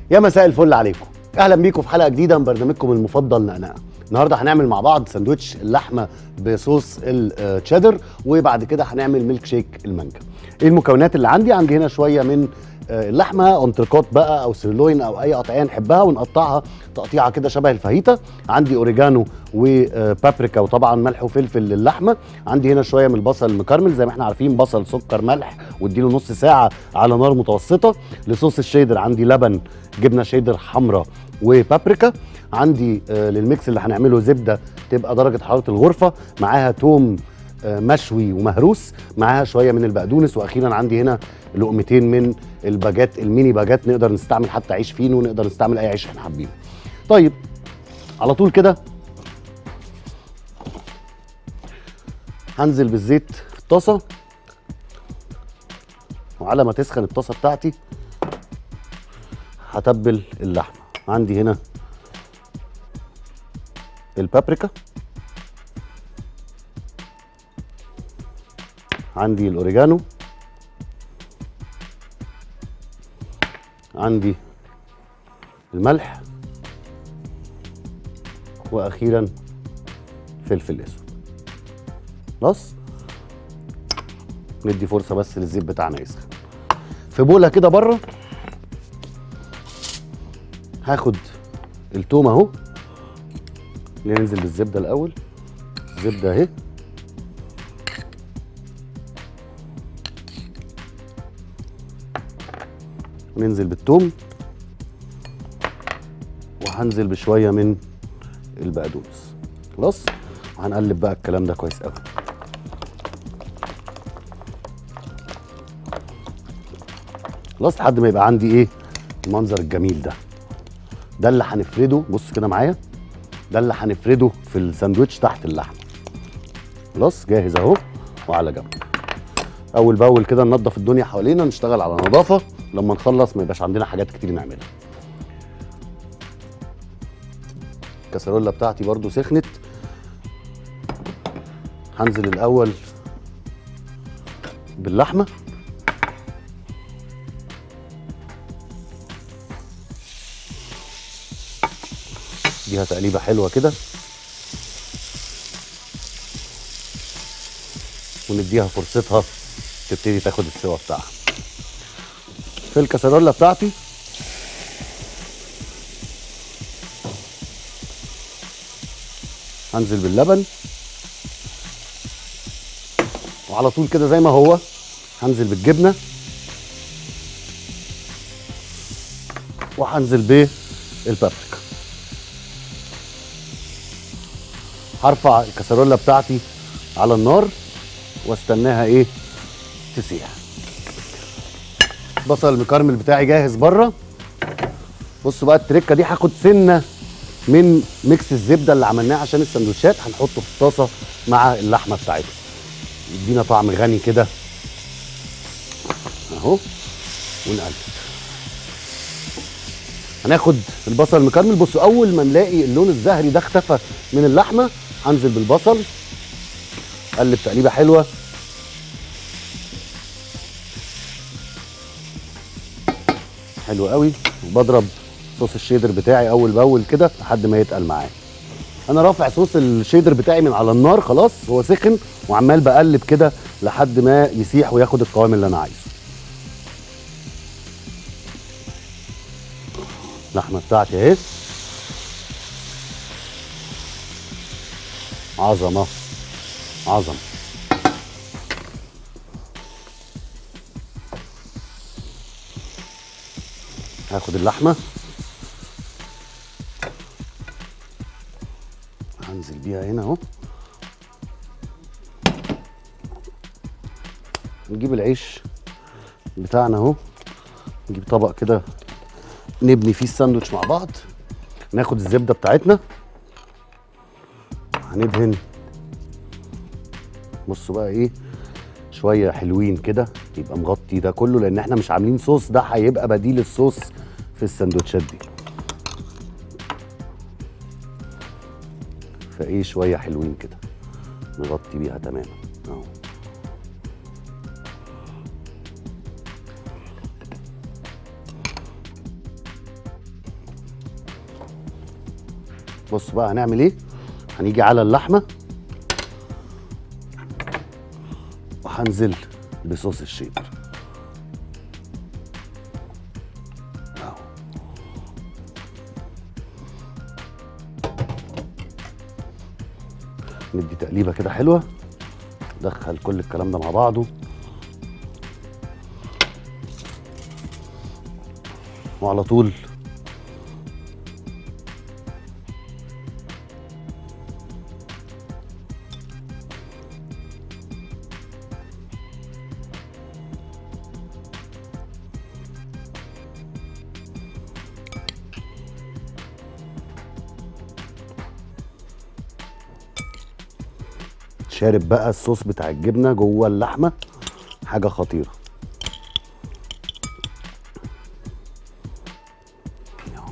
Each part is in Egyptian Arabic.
يا مساء الفل عليكم اهلا بيكم في حلقه جديده من برنامجكم المفضل نقنقه النهارده هنعمل مع بعض سندوتش اللحمه بصوص التشيدر وبعد كده هنعمل ميلك شيك المانجا ايه المكونات اللي عندي عندي هنا شويه من آه، اللحمه انتركوت بقى او سيرلوين او اي قطعيه نحبها ونقطعها تقطيعه كده شبه الفاهيتا عندي اوريجانو وبابريكا وطبعا ملح وفلفل للحمه عندي هنا شويه من البصل المكرمل زي ما احنا عارفين بصل سكر ملح واديله نص ساعه على نار متوسطه لصوص الشيدر عندي لبن جبنه شيدر حمراء وبابريكا عندي آه، للميكس اللي هنعمله زبده تبقى درجه حراره الغرفه معاها توم آه، مشوي ومهروس معاها شويه من البقدونس واخيرا عندي هنا لقمتين من الباجات الميني باجات نقدر نستعمل حتى عيش فينو ونقدر نستعمل اي عيش احنا حابينه طيب على طول كده هنزل بالزيت في الطاسه وعلى ما تسخن الطاسه بتاعتي هتبل اللحمه عندي هنا البابريكا عندي الاوريجانو عندي الملح واخيرا فلفل اسود خلاص ندي فرصه بس للزيت بتاعنا يسخن في بوله كده بره هاخد التوم اهو ننزل بالزبده الاول الزبده اهي ننزل بالثوم وهنزل بشويه من البقدونس خلاص وهنقلب بقى الكلام ده كويس قوي خلاص لحد ما يبقى عندي ايه المنظر الجميل ده ده اللي هنفرده بص كده معايا ده اللي هنفرده في الساندوتش تحت اللحمه خلاص جاهز اهو وعلى جنب اول باول كده ننضف الدنيا حوالينا نشتغل على نظافه لما نخلص ما يبقاش عندنا حاجات كتير نعملها الكسرولة بتاعتي برضو سخنت هنزل الاول باللحمه اديها تقليبه حلوه كده ونديها فرصتها تبتدي تاخد السوا بتاعها في الكسرولة بتاعتي هنزل باللبن وعلى طول كده زي ما هو هنزل بالجبنه وهنزل بالبابريكا هرفع الكسرولة بتاعتي على النار واستناها ايه تسيح البصل المكرمل بتاعي جاهز بره بصوا بقى التركه دي هاخد سنه من ميكس الزبده اللي عملناه عشان السندوتشات هنحطه في الطاسه مع اللحمه بتاعتنا يدينا طعم غني كده اهو ونقلب هناخد البصل المكرمل بصوا اول ما نلاقي اللون الزهري ده اختفى من اللحمه هنزل بالبصل قلب تقليبه حلوه حلو قوي وبضرب صوص الشيدر بتاعي اول باول كده لحد ما يتقل معايا انا رافع صوص الشيدر بتاعي من على النار خلاص هو سخن وعمال بقلب كده لحد ما يسيح وياخد القوام اللي انا عايزه اللحمه بتاعتي اهي عظمه عظمه هاخد اللحمه هنزل بيها هنا اهو نجيب العيش بتاعنا اهو نجيب طبق كده نبني فيه الساندوتش مع بعض ناخد الزبده بتاعتنا هندهن بصوا بقى ايه شويه حلوين كده يبقى مغطي ده كله لان احنا مش عاملين صوص ده هيبقى بديل الصوص في السندوتشات دي فايه شويه حلوين كده نغطي بيها تماما اهو بص بقى هنعمل ايه هنيجي على اللحمه وهنزل بصوص الشيدر أهو. ندي تقليبه كده حلوه ندخل كل الكلام ده مع بعضه وعلى طول شارب بقى الصوص بتاع الجبنه جوه اللحمه حاجه خطيره أهو.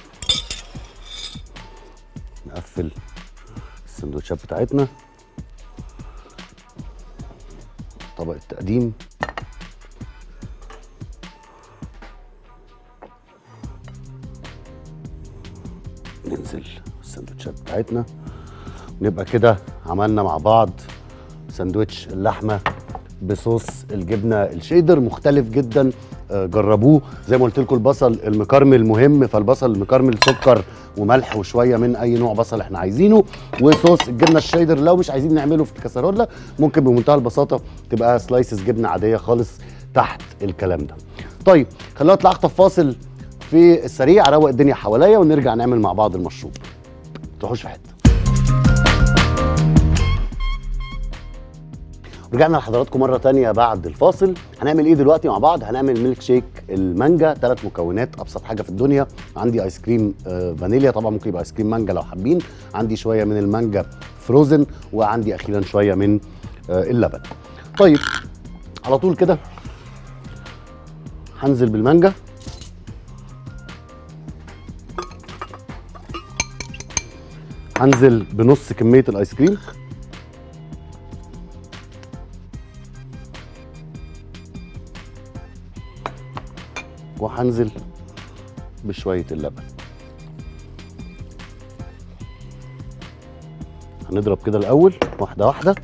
نقفل السندوتشات بتاعتنا طبق التقديم ننزل السندوتشات بتاعتنا نبقى كده عملنا مع بعض سندوتش اللحمه بصوص الجبنه الشيدر مختلف جدا آه، جربوه زي ما قلت لكم البصل المكرمل مهم فالبصل المكرمل سكر وملح وشويه من اي نوع بصل احنا عايزينه وصوص الجبنه الشيدر لو مش عايزين نعمله في الكسرولة ممكن بمنتهى البساطه تبقى سلايسز جبنه عاديه خالص تحت الكلام ده طيب خلينا نطلع اخطف فاصل في السريع اروق الدنيا حواليا ونرجع نعمل مع بعض المشروب ما تروحوش في حته رجعنا لحضراتكم مرة تانية بعد الفاصل هنعمل ايه دلوقتي مع بعض هنعمل ميلك شيك المانجا ثلاث مكونات ابسط حاجة في الدنيا عندي ايس كريم آه، فانيليا طبعا ممكن يبقى ايس كريم مانجا لو حابين عندي شوية من المانجا فروزن وعندي اخيرا شوية من آه، اللبن طيب على طول كده هنزل بالمانجا هنزل بنص كمية الايس كريم وهنزل بشوية اللبن هنضرب كده الأول واحدة واحدة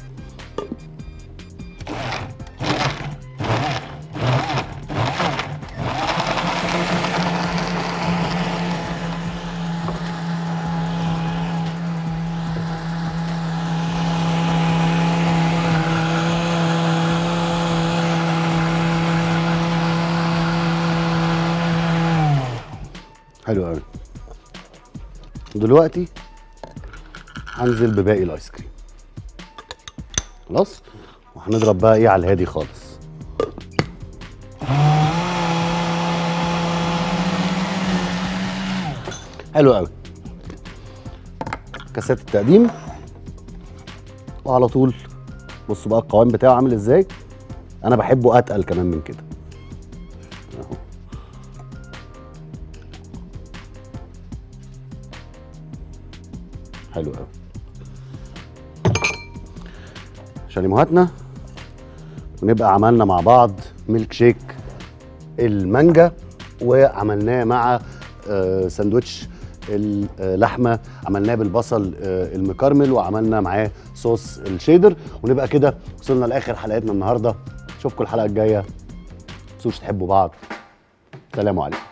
حلو قوي دلوقتي هنزل بباقي الايس كريم خلاص وهنضرب بقى ايه على الهادي خالص حلو قوي كاسات التقديم وعلى طول بصوا بقى القوام بتاعه عامل ازاي انا بحبه اتقل كمان من كده اهو حلو قوي شاليموهاتنا ونبقى عملنا مع بعض ميلك شيك المانجا وعملناه مع آه، ساندوتش اللحمه عملناه بالبصل آه، المكرمل وعملنا معاه صوص الشيدر ونبقى كده وصلنا لاخر حلقتنا النهارده اشوفكم الحلقه الجايه تنسوش تحبوا بعض سلام عليكم